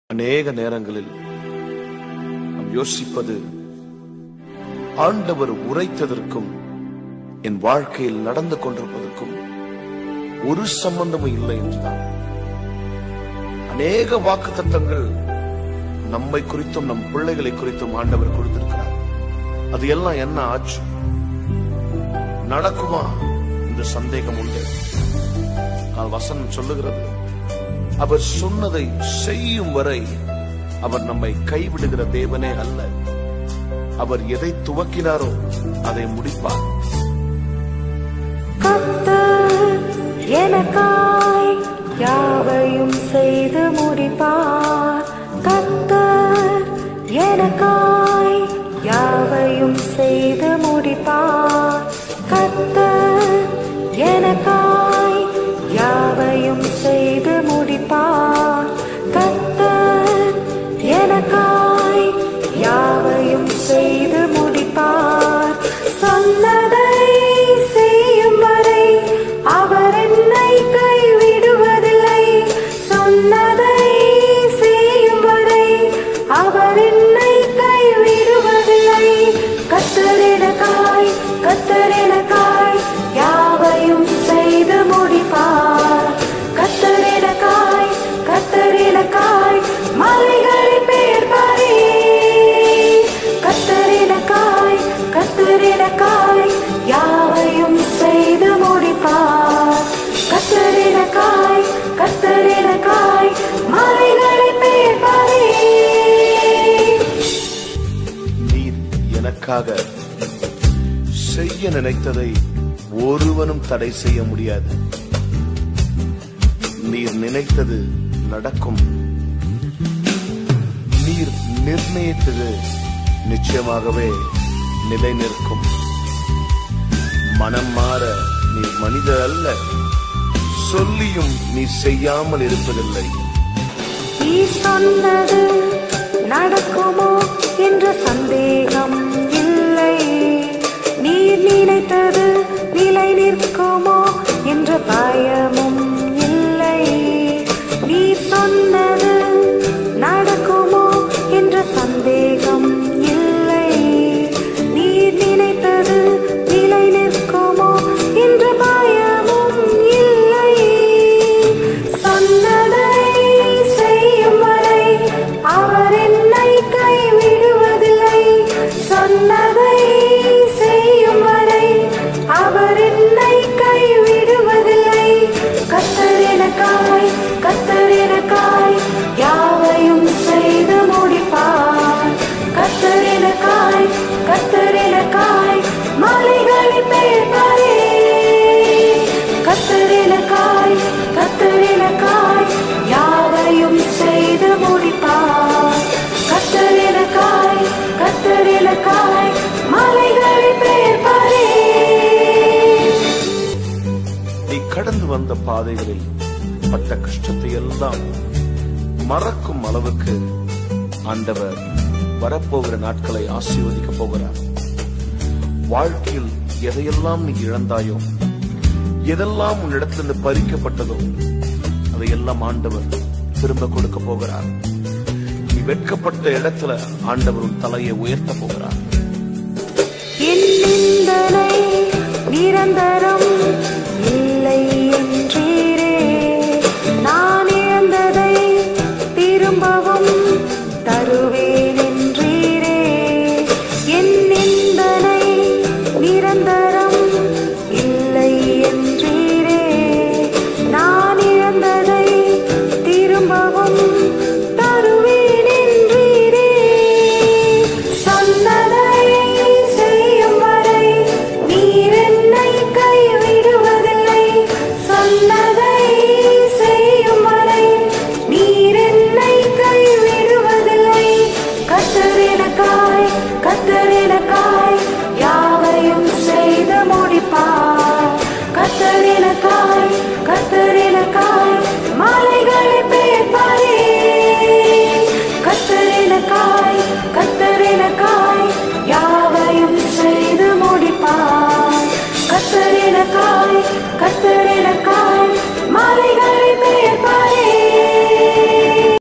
அநேக நேரங்களில் நாம் யோசிப்பது ஆண்டவர் உரைத்ததற்கும் என் வாழ்க்கையில் நடந்து கொண்டிருப்பதற்கும் ஒரு சம்பந்தமும் இல்லை என்றுதான் அநேக வாக்குத்தத்தங்கள் நம்மை குறித்தும் நம் பிள்ளைகளை குறித்தும் ஆண்டவர் கொடுத்திருக்கிறார் அது எல்லாம் என்ன ஆச்சு நடக்குமா இந்த சந்தேகம் உண்டு ஆனால் வசனம் சொல்லுகிறது அவர் சொன்னதை செய்யும் வரை அவர் நம்மை கைவிடுகிற தேவனே அல்ல அவர் எதை துவக்கினாரோ அதை முடிப்பார் கர்த்தர் எனக்காய் யாவையும் செய்து முடிப்பார் கர்த்தர் எனக்காய் யாவையும் செய்து முடிப்பார் கர்த்தர் எனக்காய் யாவையும் செய்து முடிப்பார் கர்த்தர் எனக்காய் யாவையும் செய்து முடிப்பார் சொன்னதை செய்யும் வரை அவர் என்னை கைவிடுவதில்லை சொன்னதை செய்யும் வரை அவர் என்னை கைவிடுவதில்லை கத்தரினக்காய் கத்தரினக்காய் யாவையும் செய்து முடிப்பார் கத்தரினக்காய் கத்தரினக்காய் மலைகளை பெயர்ப்பாரே கத்தரினக்காய் கத்தரினக்காய் யாவையும் செய்து முடிப்பார் கத்தரினக்காய் கத்தரினக்காய் மலைகளை பெயர்ப்பாரே நீர் எனக்காக செய்ய நினைத்ததை ஒருவனும் தடை செய்ய முடியாது நீர் நினைத்தது நடக்கும் நீர் நிர்ணயித்தது நிச்சயமாகவே நிலை நிற்கும் மனம் மாற நீர் மனிதர் அல்ல சொல்லியும் நீ செய்யாமல் இருப்பதில்லை நீ சொன்னது நடக்குமோ என்ற சந்தேகம் இல்லை நீ நினைத்தது நிலை நிற்குமோ என்ற பயமும் இல்லை நீ சொன்னது நடக்குமோ என்ற சந்தேகம் இல்லை நீ நினைத்தது நிலை நிற்குமோ என்ற பயமும் இல்லை சொன்னதை செய்யும் வரை அவர் என்னை கைவிடுவதில்லை சொன்னதை செய்யும் வரை அவர் என்னை கைவிடுவதில்லை கத்தரினக்காய் கத்தரினக்காய் யாவையும் செய்து முடிப்பார் கத்தரினக்காய் கத்தரினக்காய் மலைகளை பெயர்ப்பாரே கத்தரினக்காய் கத்தரினக்காய் யாவையும் செய்து முடிப்பார் கத்தரினக்காய் கத்தரினக்காய் மலைகளை பெயர்ப்பாரே நீ கடந்து வந்த பாதைகளில் பட்ட கஷ்டத்தை எல்லாம் மறக்கும் அளவுக்கு ஆண்டவர் வரப்போகிற நாட்களை ஆசீர்வதிக்க போகிறார் வாழ்க்கையில் எதையெல்லாம் நீ இழந்தாயோ எதெல்லாம் உன்னிடத்திலிருந்து பறிக்கப்பட்டதோ அதையெல்லாம் ஆண்டவர் திரும்ப கொடுக்க போகிறார் நீ வெட்கப்பட்ட இடத்துல ஆண்டவர் உன் தலையை உயர்த்த போகிறார் என் நிந்தனை நிரந்தரம் இல்லை என்றீரே நான் இழந்ததை திரும்பவும் தருவே